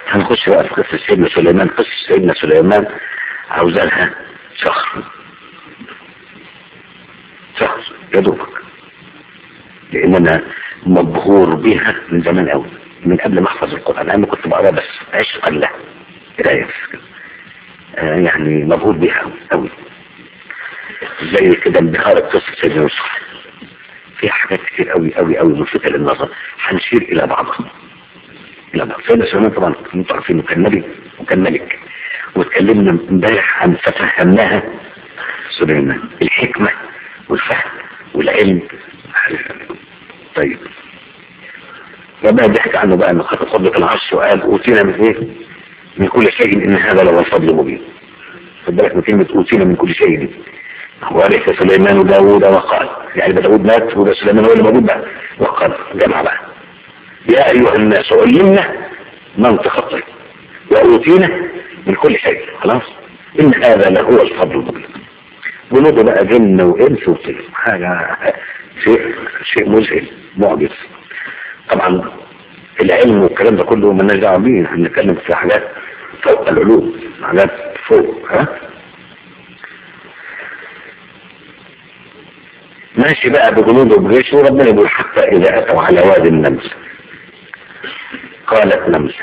هنخش بقى في قصة سيدنا سليمان قصة سيدنا سليمان عاوزة لها شهر شهر يا دوبك لان انا مبهور بيها من زمان قوي من قبل ما احفظ القرآن انا كنت بقرا بس عشقا له قرايه آه يعني مبهور بيها قوي قوي زي كده انبهار قصة سيدنا يوسف فيها حاجات كتير قوي قوي قوي ملفتة للنظر هنشير الى بعضها الى بعض سيدنا سليمان طبعا انتوا عارفين كان نبي وكان ملك واتكلمنا امبارح عن فتهمناها سليمان الحكمة والفهم والعلم طيب ربنا ضحك عنه بقى انه خد قبضة العرش وقال اوتينا من ايه من كل شيء ان هذا لو الفضل مبين خد بالك من كلمة اوتينا من كل شيء دي ورث سليمان داوود وقال يعني ده داوود مات وده سليمان هو اللي موجود بقى وقال جمع بقى يا ايها الناس علمنا منطق الطيب واوتينا من كل شيء خلاص ان هذا لهو الفضل المبين جنوده بقى جن وانس وطير حاجة شيء شيء مذهل معجز طبعا العلم والكلام ده كله مالناش دعوه بيه احنا بنتكلم في حاجات فوق العلوم حاجات فوق ها ماشي بقى بجنوده وبجيشه وربنا يقول حتى اذا اتوا على وادي النمس قالت نمسه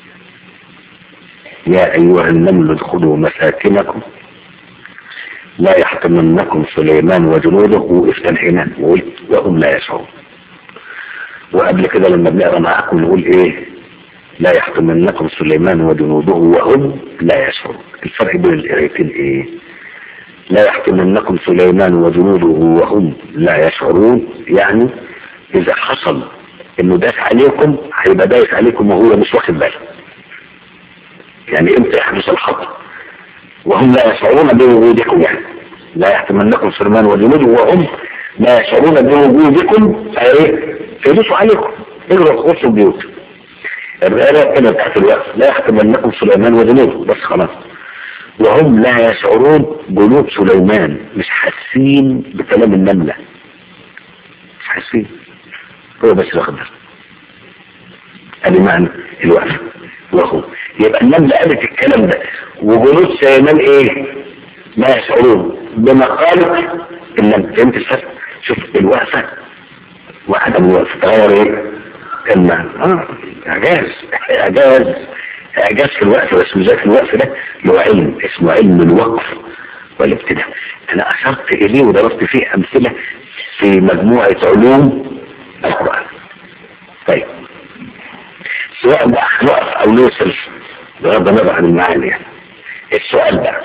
يا ايها النمل ادخلوا مساكنكم لا يحطمنكم سليمان وجنوده وقفت هنا وقلت وهم لا يشعرون وقبل كده لما بنقرا معاكم نقول ايه لا يحطمنكم سليمان وجنوده وهم لا يشعرون الفرق بين القرايتين ايه لا يحطمنكم سليمان وجنوده وهم لا يشعرون يعني اذا حصل انه داس عليكم هيبقى دايس عليكم وهو مش واخد باله يعني امتى يحدث الخطأ وهم لا يشعرون بوجودكم يعني لا يحتملنكم سليمان وجنوده وهم لا يشعرون بوجودكم فايه فيدوسوا عليكم اجروا خشوا البيوت الرئالة كده تحت الوقت لا يحتملنكم سليمان وجنوده بس خلاص وهم لا يشعرون جنود سليمان مش حاسين بكلام النملة مش حاسين هو بس واخد ده ادي معنى الوقت وهو يبقى النملة قالت الكلام ده وجنود سليمان ايه ما يشعرون بمقالة النملة فهمت الفرق شوف الوقفة وعدم الوقفة تغير ايه كان اه اعجاز اعجاز اعجاز في الوقف بس مش في الوقف ده له علم اسمه علم الوقف والابتداء انا اشرت اليه ودرست فيه امثلة في مجموعة علوم القرآن طيب سواء بقى هنقف او نوصل بغض النظر عن المعاني يعني السؤال بقى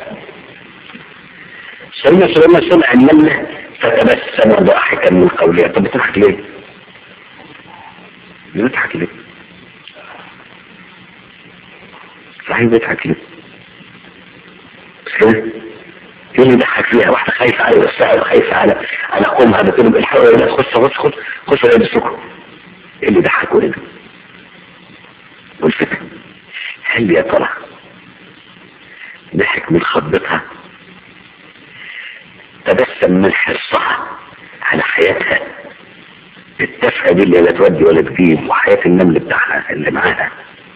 سيدنا سليمان سمع النملة فتبسم ضاحكا من قولها طب بتضحك ليه؟ بتضحك ليه؟ صحيح بتضحك ليه؟ مش كده؟ ايه اللي ضحك فيها؟ واحدة خايفة على الساعة خايفة على على قومها بتقول بالحق يا ناس خش خش خش خش يا بالسكر ايه اللي ضحكوا لنا؟ والفكرة هل يا ترى ضحك من خضتها تبسم من حرصها على حياتها التافهه دي اللي لا تودي ولا تجيب وحياة النمل بتاعها اللي معاها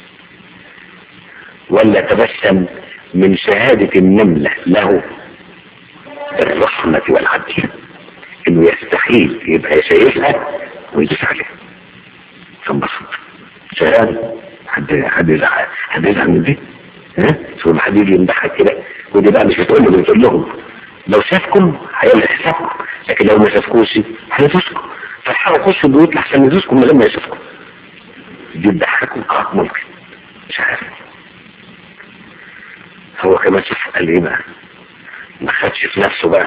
ولا تبسم من شهادة النملة له بالرحمة والعدل انه يستحيل يبقى شايفها ويدوس عليها فانبسط شهادة حد حد يزعل حد يزعل من دي ها شوف حد يجي يمدحك كده ودي بقى مش بتقول له بتقول لهم لو شافكم هيعمل حسابكم لكن لو ما شافكوش هيدوسكم فالحقوا خشوا البيوت لحسن يدوسكم من غير ما يشوفكم دي تضحكوا اه ممكن مش عارف هو كمان شوف قال ايه بقى ما خدش في نفسه بقى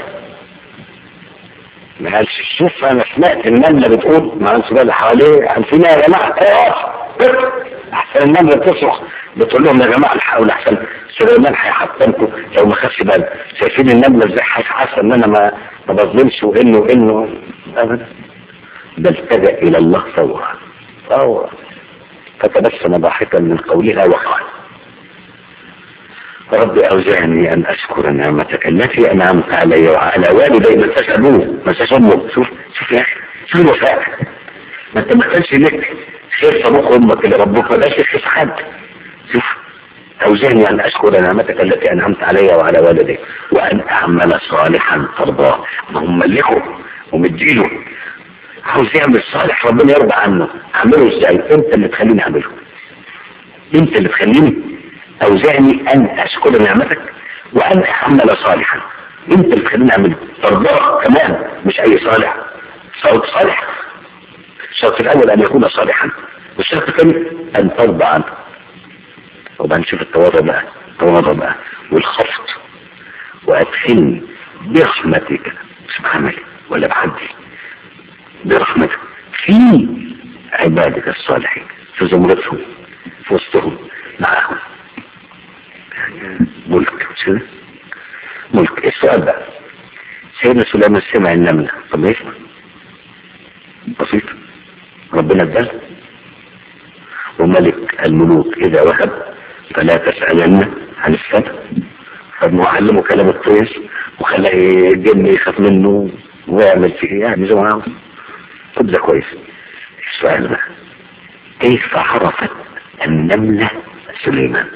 ما قالش شوف انا سمعت النمله بتقول ما قالش بقى اللي حواليه عارفين يا جماعه اقف احسن النمله بتصرخ بتقول لهم يا جماعه الحقوا احسن سليمان هيحطمكم لو ما خدش بالك شايفين النمله ازاي حاسه ان انا ما ما بظلمش وانه وانه ابدا بل التجا الى الله فورا فورا فتبسم ضاحكا من قولها وقال رب أوزعني أن أشكر نعمتك التي أنعمت علي وعلى والدي ما تسألوه ما تسألوه شوف شوف يا أخي شوف الوفاء ما أنت ما كانش لك خير صاروخ أمك اللي ربك ما ده خير حد شوف أوزعني أن أشكر نعمتك التي أنعمت علي وعلى والدي وأن أعمل صالحا ترضاه ما هم ملكه ومديله عاوز يعمل صالح ربنا يرضى عنه أعمله إزاي أنت اللي تخليني أعمله أنت اللي تخليني أوزعني أن أشكر نعمتك وأن أعمل صالحا أنت اللي تخليني أعمله ترضاه كمان مش أي صالح صوت صالح الشرط الأول أن يكون صالحا والشرط الثاني أن ترضى عنه وبعدين نشوف التواضع بقى التواضع بقى والخفض وأدخلني برحمتك سبحانك ولا بحدي برحمتك في عبادك الصالحين في زمرتهم في وسطهم معهم ملك مش كده؟ ملك السؤال بقى سيدنا سليمان سمع النملة طب ما يسمع بسيط ربنا اداه وملك الملوك اذا وهب فلا تسألن عن السبب فابنه علمه كلام الطير وخلاه الجن يخاف منه ويعمل فيه يعني زي ما عاوز طب ده كويس السؤال بقى كيف عرفت النملة سليمان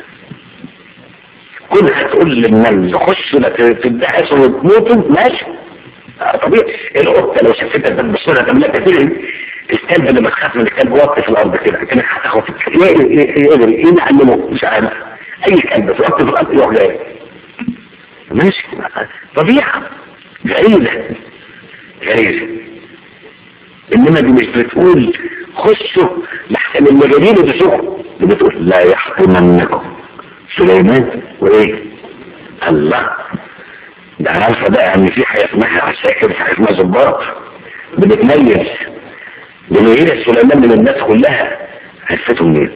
كلها تقول للنمل خش تدعس وتموتوا ماشي آه طبيعي القطة لو شفتها ده بصورة تملك كتير الكلب لما تخاف من الكلب وقت في الارض كده كانك هتاخد يقدر ايه نعلمه مش عارف اي كلب في وقت في الارض يروح جاي ماشي طبيعة غريزة غريزة انما دي مش بتقول خشوا لحسن المجانين تشوفوا دي بتقول لا يحكمنكم سليمان وايه الله ده عارفه بقى ان في حاجه اسمها عساكر في حاجه اسمها ظباط بنتميز بنغير سليمان من الناس كلها عرفته منين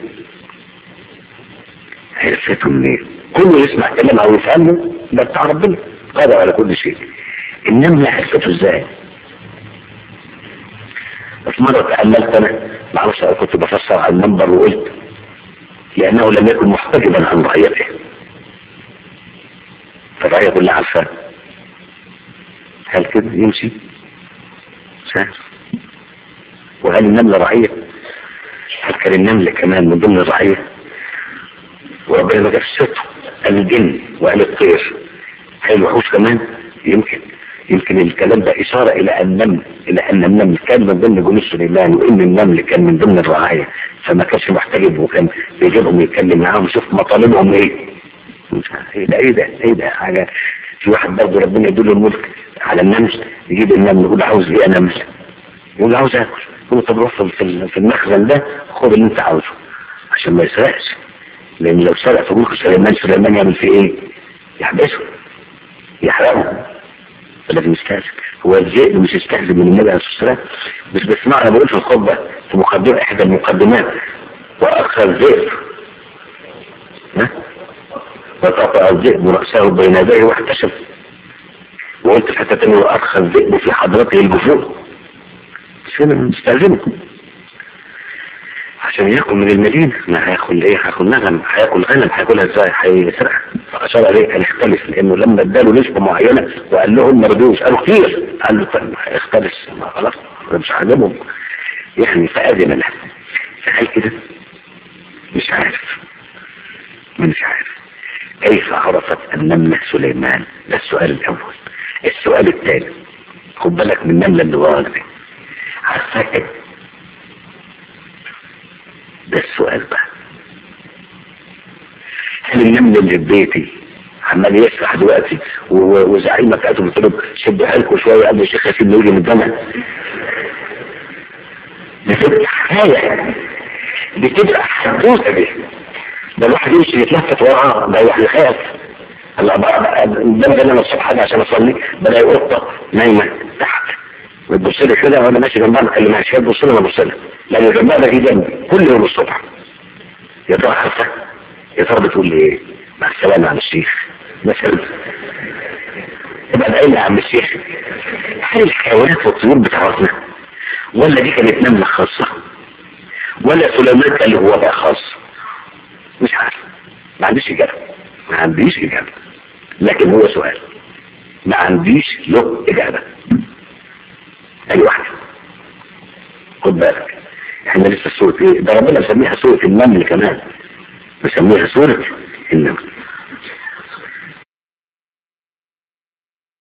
عرفته منين كله يسمع كلام او يفهمه ده بتاع ربنا قادر على كل شيء النملة عرفته ازاي بس مرة تأملت انا معرفش انا كنت بفسر على المنبر وقلت لانه لم يكن محتجبا عن رعيته فالرعية كلها عارفاه هل كده يمشي سهل وهل النملة رعية هل كان النمل كمان من ضمن الرعية وربنا ما جابش سته قال الجن وقال الطير هل الوحوش كمان يمكن يمكن الكلام ده إشارة إلى أن النمل إلى أن النمل كان من ضمن جنود سليمان وإن النمل كان من ضمن الرعاية فما كانش محتجب وكان بيجيبهم يتكلم معاهم يشوف مطالبهم إيه ايه ده ايه ده ايه ده حاجة في واحد برضه ربنا يديله الملك على النمل يجيب النمل يقول عاوز ايه يا نمل يقول عاوز اكل يقول طب روح في في المخزن ده خد اللي انت عاوزه عشان ما يسرقش لان لو سرق في ملك سليمان سليمان يعمل فيه ايه؟ يحبسه يحرقه فلازم يستهزئ هو الذئب مش يستهزئ من النبي عليه الصلاه والسلام مش بسمع انا بقول في الخطبه في مقدمه احدى المقدمات واخر الذئب ها وقطع الذئب رأسه بين يديه واحتشم وقلت في حتة تانية وأرخى الذئب في حضرته الجفور بس هنا مستأذنه عشان ياكل من المدينة ما هياكل ايه هياكل نغم هياكل غنم هياكلها ازاي هيسرقها فأشار عليه أن يختلف لأنه لما اداله نسبة معينة وقال لهم ما رضوش قالوا كتير قال له طيب هيختلف خلاص مش عاجبهم يعني فأذن له فهل كده مش عارف مش عارف كيف عرفت النملة سليمان ده السؤال الأول السؤال الثاني خد بالك من النملة اللي وراك دي عارفة ده السؤال بقى هل النمل اللي في بيتي عمال يسرح دلوقتي وزعيمة بتاعته بتقول شدوا حيلكم شوية قبل الشيخ ياسين يجي من الجامع بتبقى حكاية بتبقى حدوثة دي ده الواحد يمشي يتلفت وراه ده الواحد يخاف هلا بقى قدام انا الصبح عشان اصلي بلاقي قطه نايمه تحت بتبص لي كده وانا ماشي جنبها ما اكلمهاش هي تبص لي انا ابص لها لان جنبها ده في جنبي كل يوم الصبح يا ترى عارفه يا ترى بتقول لي ايه مع السلامه يا عم الشيخ مثلا يبقى ده يا عم الشيخ هل الحيوانات والطيور بتاعتنا ولا دي كانت نمله خاصه ولا سليمان كان له هو بقى خاص مش عارف ما عنديش إجابة ما عنديش إجابة لكن هو سؤال ما عنديش له إجابة أي واحد خد بالك احنا لسه سورة ايه ده ربنا مسميها سورة النمل كمان مسميها سورة النبي